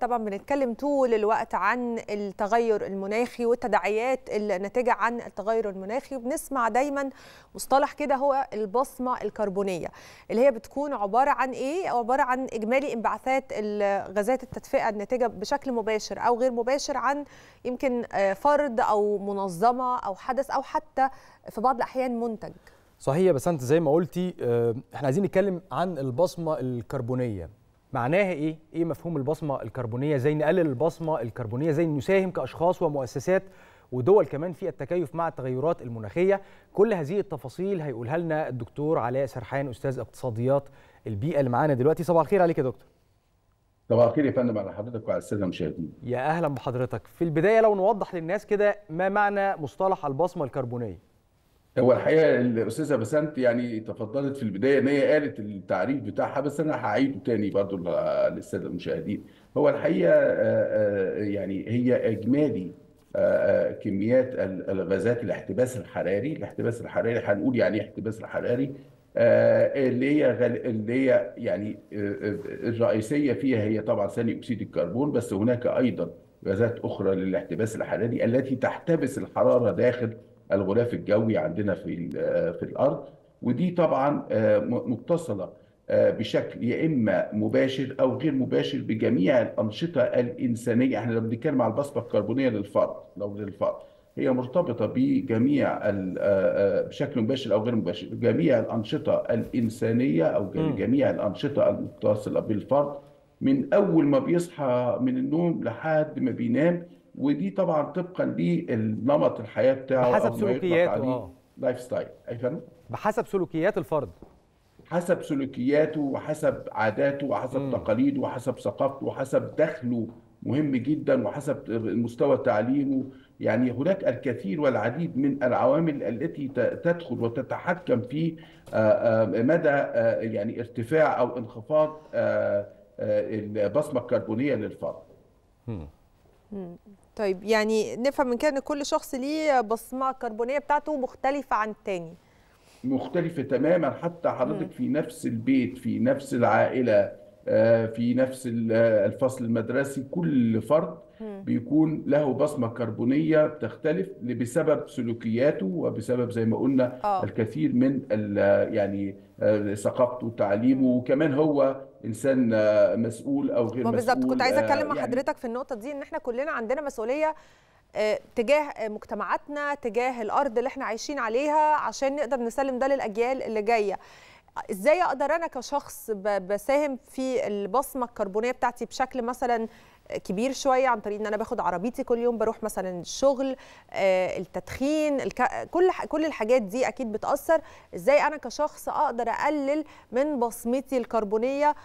طبعا بنتكلم طول الوقت عن التغير المناخي والتداعيات الناتجه عن التغير المناخي وبنسمع دايما مصطلح كده هو البصمه الكربونيه اللي هي بتكون عباره عن ايه عباره عن اجمالي انبعاثات غازات التدفئه الناتجه بشكل مباشر او غير مباشر عن يمكن فرد او منظمه او حدث او حتى في بعض الاحيان منتج صحيح بس انت زي ما قلتي احنا عايزين نتكلم عن البصمه الكربونيه معناها ايه ايه مفهوم البصمه الكربونيه ازاي نقلل البصمه الكربونيه ازاي نساهم كاشخاص ومؤسسات ودول كمان في التكيف مع التغيرات المناخيه كل هذه التفاصيل هيقولها لنا الدكتور علاء سرحان استاذ اقتصاديات البيئه اللي معانا دلوقتي صباح الخير عليك يا دكتور صباح الخير يا فندم على حضرتك وعلى الساده المشاهدين يا اهلا بحضرتك في البدايه لو نوضح للناس كده ما معنى مصطلح البصمه الكربونيه هو الحقيقه الاستاذه بسنت يعني تفضلت في البدايه ان هي قالت التعريف بتاعها بس انا هعيده تاني برضو للساده المشاهدين هو الحقيقه يعني هي اجمالي كميات الغازات الاحتباس الحراري الاحتباس الحراري هنقول يعني ايه احتباس الحراري اللي هي غل... اللي هي يعني الرئيسيه فيها هي طبعا ثاني اكسيد الكربون بس هناك ايضا غازات اخرى للاحتباس الحراري التي تحتبس الحراره داخل الغلاف الجوي عندنا في في الارض ودي طبعا متصله بشكل يا اما مباشر او غير مباشر بجميع الانشطه الانسانيه احنا لما بنتكلم على البصمه الكربونيه للفرد لو للفرد هي مرتبطه بجميع بشكل مباشر او غير مباشر جميع الانشطه الانسانيه او جميع الانشطه المتصله بالفرد من اول ما بيصحى من النوم لحد ما بينام ودي طبعا طبقا للنمط الحياه بتاعه بحسب سلوكياته لايف ستايل اي فندم بحسب سلوكيات الفرد حسب سلوكياته وحسب عاداته وحسب م. تقاليده وحسب ثقافته وحسب دخله مهم جدا وحسب مستوى تعليمه يعني هناك الكثير والعديد من العوامل التي تدخل وتتحكم في مدى يعني ارتفاع او انخفاض البصمه الكربونيه للفرد. طيب يعني نفهم من كده ان كل شخص ليه بصمه كربونيه بتاعته مختلفه عن الثاني مختلفه تماما حتى حضرتك في نفس البيت في نفس العائله في نفس الفصل المدرسي كل فرد بيكون له بصمه كربونيه بتختلف بسبب سلوكياته وبسبب زي ما قلنا أوه. الكثير من يعني ثقافته وتعليمه وكمان هو انسان مسؤول او غير مسؤول بالظبط كنت عايزه اتكلم مع يعني حضرتك في النقطه دي ان احنا كلنا عندنا مسؤوليه تجاه مجتمعاتنا تجاه الارض اللي احنا عايشين عليها عشان نقدر نسلم ده للاجيال اللي جايه ازاي اقدر انا كشخص بساهم في البصمه الكربونيه بتاعتي بشكل مثلا كبير شويه عن طريق ان انا باخد عربيتي كل يوم بروح مثلا الشغل التدخين كل كل الحاجات دي اكيد بتاثر ازاي انا كشخص اقدر اقلل من بصمتي الكربونيه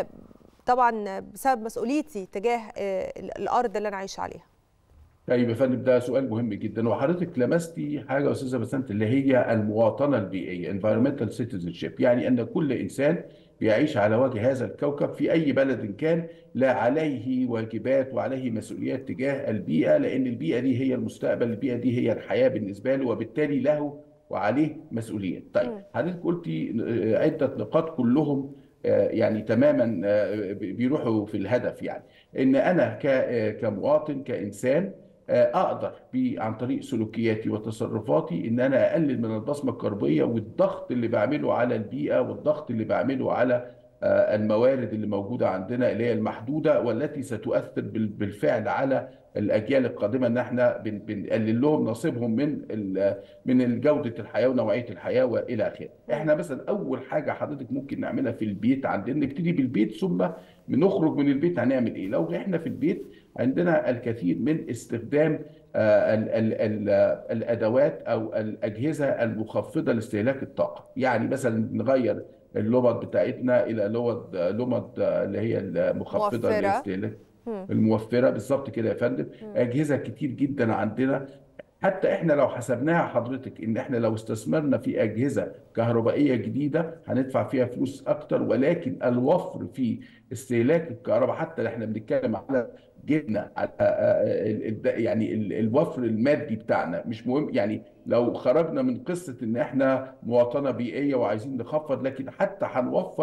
طبعا بسبب مسؤوليتي تجاه الارض اللي انا عايشه عليها طيب يا فندم ده سؤال مهم جدا وحضرتك لمستي حاجه يا استاذه بسنت اللي هي المواطنه البيئيه environmental citizenship يعني ان كل انسان بيعيش على وجه هذا الكوكب في اي بلد كان لا عليه واجبات وعليه مسؤوليات تجاه البيئه لان البيئه دي هي المستقبل البيئه دي هي الحياه بالنسبه له وبالتالي له وعليه مسؤوليات طيب حضرتك قلتي عده نقاط كلهم يعني تماما بيروحوا في الهدف يعني ان انا كمواطن كانسان اقدر عن طريق سلوكياتي وتصرفاتي ان انا اقلل من البصمه الكربونيه والضغط اللي بعمله على البيئه والضغط اللي بعمله على الموارد اللي موجوده عندنا اللي هي المحدوده والتي ستؤثر بالفعل على الاجيال القادمه ان احنا بنقلل لهم نصيبهم من من جوده الحياه ونوعيه الحياه والى اخره. احنا مثلا اول حاجه حضرتك ممكن نعملها في البيت عندنا نبتدي بالبيت ثم بنخرج من البيت هنعمل ايه؟ لو احنا في البيت عندنا الكثير من استخدام ال ال ال الادوات او الاجهزه المخفضه لاستهلاك الطاقه، يعني مثلا نغير اللمض بتاعتنا الى لمض لمض اللي هي المخفضه للاستهلاك الموفره بالظبط كده يا فندم اجهزه كتير جدا عندنا حتى احنا لو حسبناها حضرتك ان احنا لو استثمرنا في اجهزه كهربائيه جديده هندفع فيها فلوس اكتر ولكن الوفر في استهلاك الكهرباء حتى احنا بنتكلم على جبنا على يعني الوفر المادي بتاعنا مش مهم يعني لو خرجنا من قصه ان احنا مواطنه بيئيه وعايزين نخفض لكن حتى هنوفر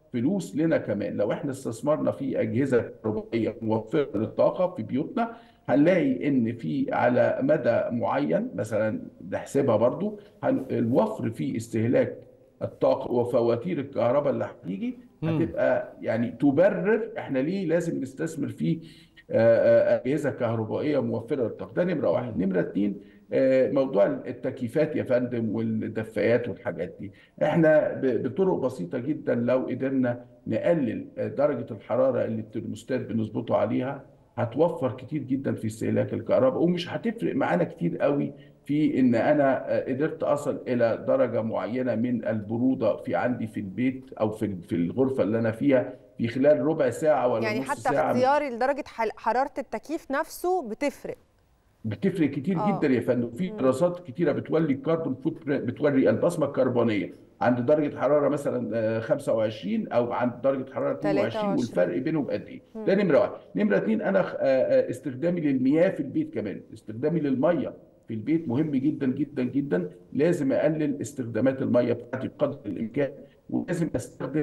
فلوس لنا كمان لو احنا استثمرنا في اجهزه كهربائيه موفره للطاقه في بيوتنا هنلاقي ان في على مدى معين مثلا نحسبها برضو الوفر في استهلاك الطاقه وفواتير الكهرباء اللي هتيجي هتبقى يعني تبرر احنا ليه لازم نستثمر في اجهزه كهربائيه موفره للطاقه ده نمره واحد نمره اثنين موضوع التكييفات يا فندم والدفايات والحاجات دي احنا بطرق بسيطه جدا لو قدرنا نقلل درجه الحراره اللي الترموستات بنظبطه عليها هتوفر كتير جدا في استهلاك الكهرباء ومش هتفرق معانا كتير قوي في ان انا قدرت اصل الى درجه معينه من البروده في عندي في البيت او في في الغرفه اللي انا فيها في خلال ربع ساعه ولا يعني نص حتى ساعه اختياري لدرجه حراره التكييف نفسه بتفرق بتفرق كتير آه. جدا يا فندم في دراسات كتيره بتولي الكربون فوت بتوري البصمه الكربونيه عند درجه حراره مثلا 25 او عند درجه حراره 22 23. والفرق بينهم قد ايه ده نمره واحد نمره اثنين انا استخدامي للمياه في البيت كمان استخدامي للميه في البيت مهم جدا جدا جدا لازم اقلل استخدامات الميه بتاعتي بقدر الامكان ولازم استخدم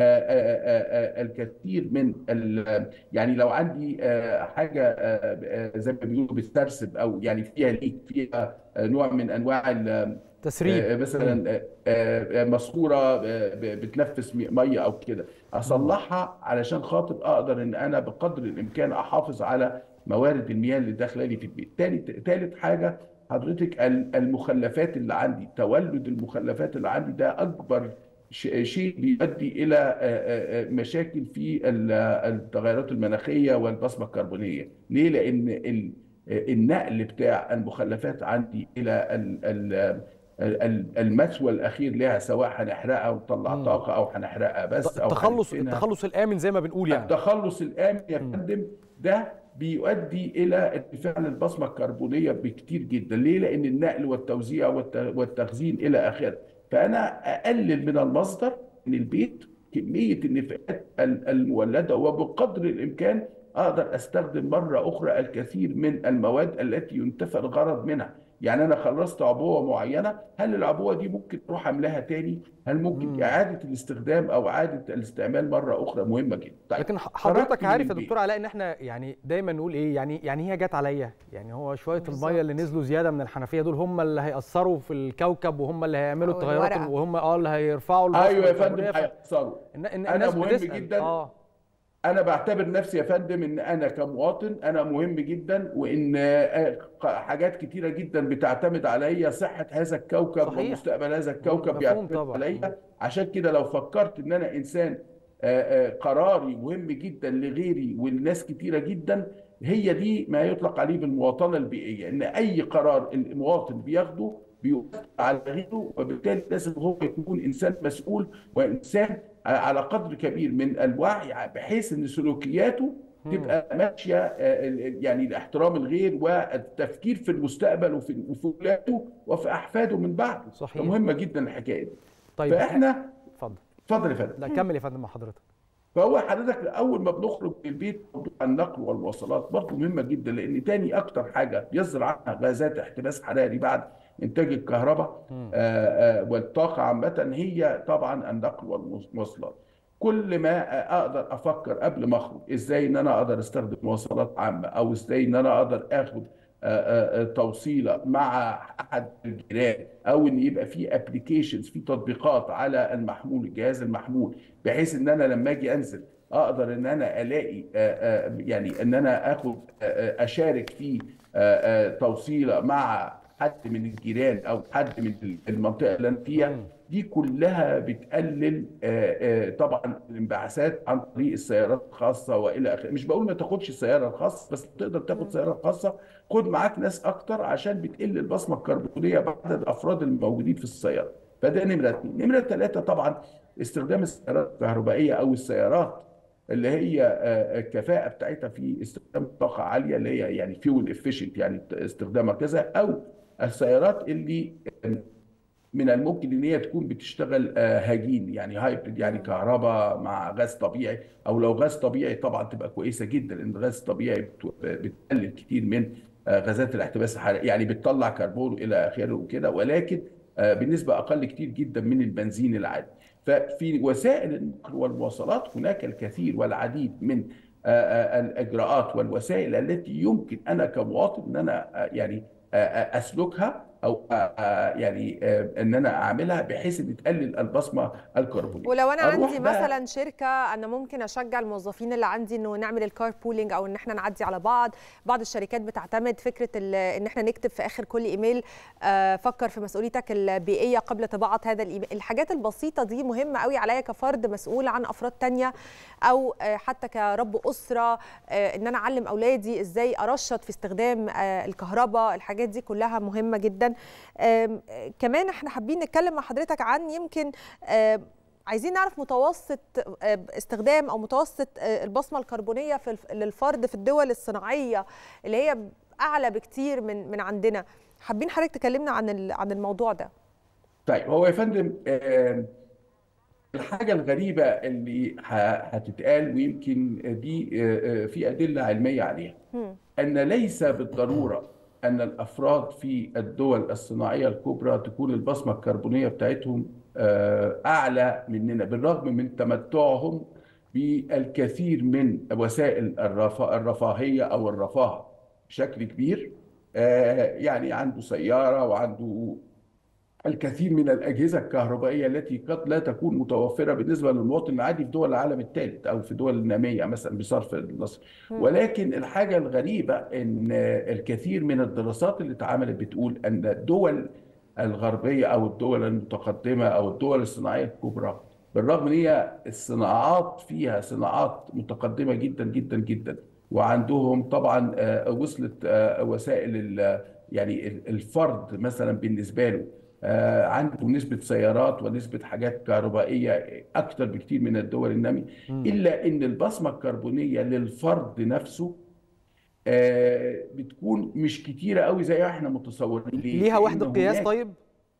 الكثير من يعني لو عندي حاجه زي ما بيقولوا بتسرسب او يعني فيها ليك فيها نوع من انواع تسريب مثلا ماسوره بتنفس ميه او كده اصلحها علشان خاطر اقدر ان انا بقدر الامكان احافظ على موارد المياه اللي داخله لي في البيت. ثالث ثالث حاجه حضرتك المخلفات اللي عندي تولد المخلفات اللي عندي ده اكبر شيء بيؤدي الى مشاكل في التغيرات المناخيه والبصمه الكربونيه ليه لان النقل بتاع المخلفات عندي الى المثوى الاخير لها سواء هنحرقها ونطلع طاقه او هنحرقها بس او التخلص التخلص الامن زي ما بنقول يعني التخلص الامن يا فندم ده بيؤدي الى ارتفاع البصمه الكربونيه بكتير جدا ليه لان النقل والتوزيع والتخزين الى اخره فانا اقلل من المصدر من البيت كميه النفايات المولده وبقدر الامكان اقدر استخدم مره اخرى الكثير من المواد التي ينتفى الغرض منها يعني انا خلصت عبوه معينه هل العبوه دي ممكن اروح املاها تاني هل ممكن مم. اعاده الاستخدام او اعاده الاستعمال مره اخرى مهمه جدا طيب لكن حضرتك عارف يا دكتور علاء ان احنا يعني دايما نقول ايه يعني يعني هي جت عليا يعني هو شويه الميه اللي نزلوا زياده من الحنفيه دول هم اللي هياثروا في الكوكب وهم اللي هيعملوا التغيرات وهم اه اللي هيرفعوا ايوه يا فندم هيأثروا انا مهم بتسأل. جدا اه انا بعتبر نفسي يا فندم ان انا كمواطن انا مهم جدا وان حاجات كتيره جدا بتعتمد عليا صحه هذا الكوكب صحيح. ومستقبل هذا الكوكب مفهوم يعتمد طبعا. عليا عشان كده لو فكرت ان انا انسان قراري مهم جدا لغيري والناس كتيره جدا هي دي ما يطلق عليه بالمواطنه البيئيه ان اي قرار المواطن بياخده بيؤثر على غيره وبالتالي لازم هو يكون انسان مسؤول وانسان على قدر كبير من الوعي بحيث ان سلوكياته تبقى ماشيه يعني لاحترام الغير والتفكير في المستقبل وفي وفي ولاده وفي احفاده من بعده صحيح. مهمه جدا الحكايه دي طيب فاحنا اتفضل اتفضل يا فندم لا كمل يا فندم مع حضرتك فهو حضرتك اول ما بنخرج من البيت موضوع النقل والمواصلات برضه مهمه جدا لان تاني اكتر حاجه بيصدر عنها غازات احتباس حراري بعد انتاج الكهرباء آآ آآ والطاقه عامه هي طبعا النقل والمواصلات كل ما اقدر افكر قبل ما اخرج ازاي ان انا اقدر استخدم مواصلات عامه او ازاي ان انا اقدر اخد توصيله مع احد الجيران او ان يبقى في ابلكيشنز في تطبيقات على المحمول الجهاز المحمول بحيث ان انا لما اجي انزل اقدر ان انا الاقي يعني ان انا اخد اشارك في توصيله مع حد من الجيران او حد من المنطقه اللي انا فيها دي كلها بتقلل طبعا الانبعاثات عن طريق السيارات الخاصه والى اخره مش بقول ما تاخدش السياره الخاصه بس تقدر تاخد سياره خاصه خد معاك ناس اكتر عشان بتقل البصمه الكربونيه بعدد الافراد الموجودين في السياره فده نمره اثنين نمره ثلاثه طبعا استخدام السيارات الكهربائيه او السيارات اللي هي الكفاءه بتاعتها في استخدام طاقه عاليه اللي هي يعني فيول افيشنت يعني استخدامها كذا او السيارات اللي من الممكن ان هي تكون بتشتغل هجين يعني هايبريد يعني كهرباء مع غاز طبيعي او لو غاز طبيعي طبعا تبقى كويسه جدا لان الغاز الطبيعي بتقلل كتير من غازات الاحتباس الحراري يعني بتطلع كربون الى اخره وكده ولكن بنسبه اقل كتير جدا من البنزين العادي ففي وسائل النقل والمواصلات هناك الكثير والعديد من الاجراءات والوسائل التي يمكن انا كمواطن ان انا يعني اسلكها او يعني ان انا اعملها بحيث ان تقلل البصمه الكربونيه ولو انا عندي مثلا شركه انا ممكن اشجع الموظفين اللي عندي انه نعمل الكار بولينج او ان احنا نعدي على بعض بعض الشركات بتعتمد فكره ان احنا نكتب في اخر كل ايميل فكر في مسؤوليتك البيئيه قبل طباعه هذا الايميل الحاجات البسيطه دي مهمه قوي عليا كفرد مسؤول عن افراد تانية او حتى كرب اسره ان انا اعلم اولادي ازاي ارشد في استخدام الكهرباء الحاجات دي كلها مهمه جدا كمان احنا حابين نتكلم مع حضرتك عن يمكن عايزين نعرف متوسط استخدام او متوسط البصمه الكربونيه في للفرد في الدول الصناعيه اللي هي اعلى بكتير من من عندنا حابين حضرتك تكلمنا عن عن الموضوع ده طيب هو يا فندم الحاجة الغريبة اللي هتتقال ويمكن دي في أدلة علمية عليها أن ليس بالضرورة أن الأفراد في الدول الصناعية الكبرى تكون البصمة الكربونية بتاعتهم أعلى مننا بالرغم من تمتعهم بالكثير من وسائل الرفاهية أو الرفاه بشكل كبير يعني عنده سيارة وعنده الكثير من الأجهزة الكهربائية التي قد لا تكون متوفرة بالنسبة للمواطن العادي في دول العالم الثالث أو في دول النامية مثلا بصرف النصر ولكن الحاجة الغريبة أن الكثير من الدراسات اللي اتعملت بتقول أن الدول الغربية أو الدول المتقدمة أو الدول الصناعية الكبرى بالرغم ان هي الصناعات فيها صناعات متقدمة جدا جدا جدا وعندهم طبعا وصلت وسائل يعني الفرد مثلا بالنسبة له آه عنده نسبة سيارات ونسبة حاجات كهربائية أكثر بكتير من الدول النامية إلا أن البصمة الكربونية للفرد نفسه آه بتكون مش كتيرة قوي زي ما احنا متصورين ليها وحدة قياس طيب؟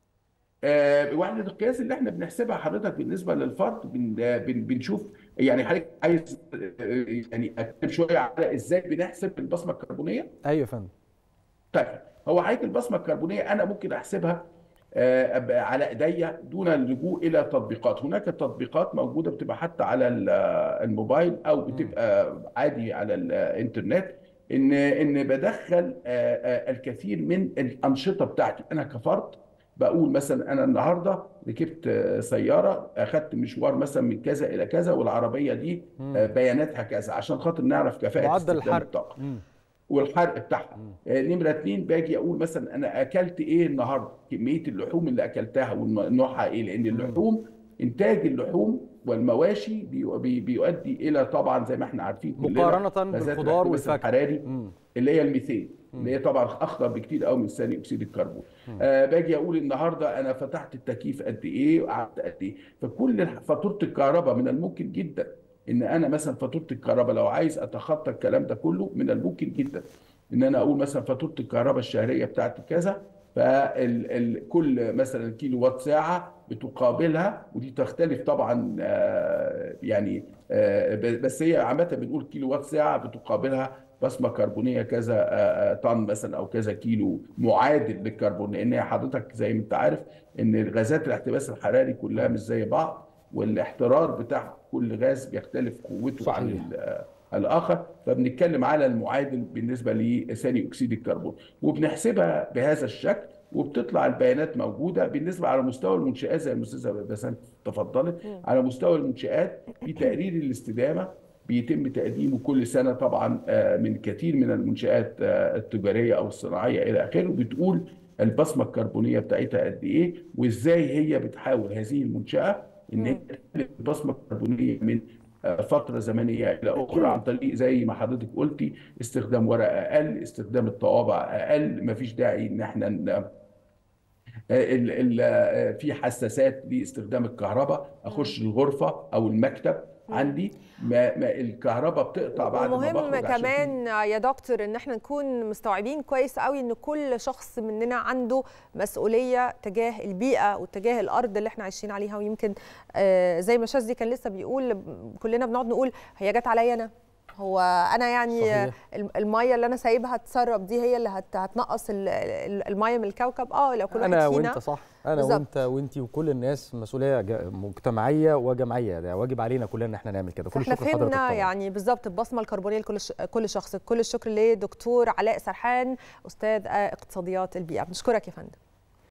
آه وحدة القياس اللي احنا بنحسبها حضرتك بالنسبة للفرد بن بن بنشوف يعني حضرتك عايز يعني اتكلم شوية على ازاي بنحسب البصمة الكربونية؟ ايوه يا فندم. طيب هو حضرتك البصمة الكربونية أنا ممكن أحسبها على ايديا دون اللجوء الى تطبيقات هناك تطبيقات موجوده بتبقى حتى على الموبايل او بتبقى عادي على الانترنت ان ان بدخل الكثير من الانشطه بتاعتي انا كفرد بقول مثلا انا النهارده ركبت سياره اخذت مشوار مثلا من كذا الى كذا والعربيه دي بياناتها كذا عشان خاطر نعرف كفاءه معدل الحرق الطاقه والحرق بتاعها نمره اثنين باجي اقول مثلا انا اكلت ايه النهارده كميه اللحوم اللي اكلتها ونوعها ايه لان اللحوم انتاج اللحوم والمواشي بي بيؤدي الى طبعا زي ما احنا عارفين مقارنه بالخضار والفاكهه الحراري اللي هي الميثين اللي هي طبعا اخطر بكتير قوي من ثاني اكسيد الكربون آه باجي اقول النهارده انا فتحت التكييف قد ايه وقعدت قد ايه فكل فاتوره الكهرباء من الممكن جدا ان انا مثلا فاتوره الكهرباء لو عايز اتخطى الكلام ده كله من الممكن جدا ان انا اقول مثلا فاتوره الكهرباء الشهريه بتاعتي كذا فكل مثلا كيلو وات ساعه بتقابلها ودي تختلف طبعا يعني بس هي عامه بنقول كيلو وات ساعه بتقابلها بصمه كربونيه كذا طن مثلا او كذا كيلو معادل للكربون لان حضرتك زي ما انت عارف ان غازات الاحتباس الحراري كلها مش زي بعض والاحترار بتاع كل غاز بيختلف قوته صحيح. عن الاخر فبنتكلم على المعادل بالنسبه لثاني اكسيد الكربون وبنحسبها بهذا الشكل وبتطلع البيانات موجوده بالنسبه على مستوى المنشات زي الاستاذه بسنت تفضلت على مستوى المنشات في تقرير الاستدامه بيتم تقديمه كل سنه طبعا من كثير من المنشات التجاريه او الصناعيه الى اخره بتقول البصمه الكربونيه بتاعتها قد ايه وازاي هي بتحاول هذه المنشاه ان هي البصمه الكربونيه من فتره زمنيه الى اخرى عن طريق زي ما حضرتك قلتي استخدام ورق اقل استخدام الطوابع اقل مفيش داعي ان احنا ال ال في حساسات لاستخدام الكهرباء اخش الغرفه او المكتب عندي ما, ما الكهرباء بتقطع بعد ما مهم بخرج كمان يا دكتور ان احنا نكون مستوعبين كويس قوي ان كل شخص مننا عنده مسؤوليه تجاه البيئه وتجاه الارض اللي احنا عايشين عليها ويمكن آه زي ما شاذلي كان لسه بيقول كلنا بنقعد نقول هي جت عليا انا هو انا يعني صحيح. الم- الميه اللي انا سايبها تسرب دي هي اللي هت- هتنقص ال- ال- الميه من الكوكب اه لو كل واحد انا فينا وانت صح انا بالظبط. وانت وانتي وكل الناس مسؤوليه جا- مجتمعيه وجماعيه ده واجب علينا كلنا ان احنا نعمل كده كل احنا الشكر لحضرتك فهمنا طبعا يعني بالظبط البصمه الكربونيه لكل ش... كل شخص كل الشكر لدكتور علاء سرحان استاذ اقتصاديات البيئه بنشكرك يا فندم